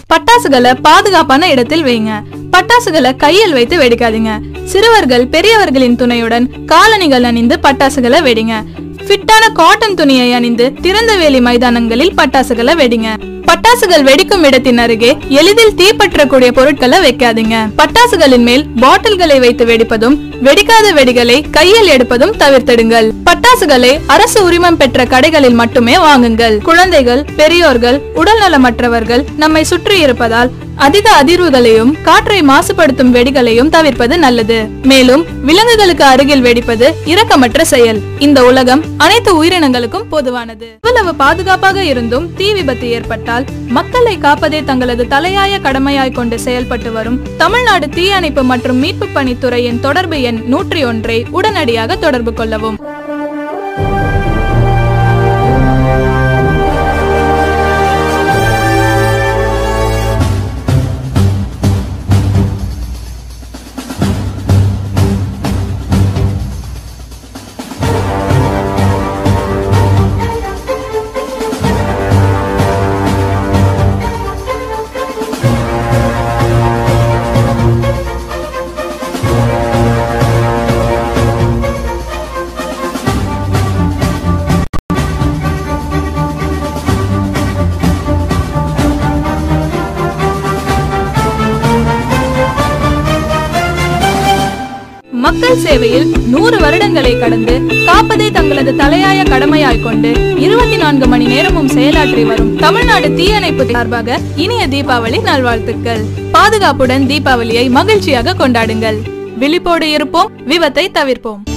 பட்டாசுகளை பாதுகாப்பான இடத்தில் வைங்க பட்டாசுகளை கையில் வைத்து வெடிக்காதீங்க சிறுவர்கள் பெரியவர்களின் துணையுடன் காலணிகள் அணிந்து பட்டாசுகளை வெடிங்க ஃபிட்டான காட்டன் துணியை அணிந்து திறந்த வெளி மைதானங்களில் பட்டாசுகளை வெடிங்க பட்டாசுகள் வெடிக்கும் இடத்தின் அருகே எளிதில் தீப்பற்றக்கூடிய பொருட்களை வைக்காதீங்க பட்டாசுகளின் மேல் பாட்டில்களை வைத்து வெடிப்பதும் வெடிக்காத வெடிகளை கையில் எடுப்பதும் தவிர்த்திடுங்கள் பட்டாசுகளை அரசு உரிமம் பெற்ற கடைகளில் மட்டுமே வாங்குங்கள் குழந்தைகள் பெரியோர்கள் உடல்நலமற்றவர்கள் நம்மை சுற்றி இருப்பதால் அதிக அதிர்வுகளையும் காற்றை மாசுபடுத்தும் வெடிகளையும் தவிர்ப்பது நல்லது மேலும் விலங்குகளுக்கு அருகில் வெடிப்பது இரக்கமற்ற செயல் இந்த உலகம் அனைத்து உயிரினங்களுக்கும் பொதுவானது இவ்வளவு பாதுகாப்பாக இருந்தும் தீ விபத்து ஏற்பட்டால் மக்களை காப்பதே தங்களது தலையாய கடமையாய் கொண்டு செயல்பட்டு வரும் தமிழ்நாடு தீயணைப்பு மற்றும் மீட்பு பணித்துறையின் தொடர்பு எண் நூற்றி ஒன்றை உடனடியாக தொடர்பு கொள்ளவும் மக்கள் சேவையில் நூறு வருடங்களை கடந்து காப்பதே தங்களது தலையாய கடமையாய் கொண்டு இருபத்தி நான்கு மணி நேரமும் செயலாற்றி வரும் தமிழ்நாடு தீயணைப்பு சார்பாக இனிய தீபாவளி நல்வாழ்த்துக்கள் பாதுகாப்புடன் தீபாவளியை மகிழ்ச்சியாக கொண்டாடுங்கள் விழிப்போடு இருப்போம் விபத்தை தவிர்ப்போம்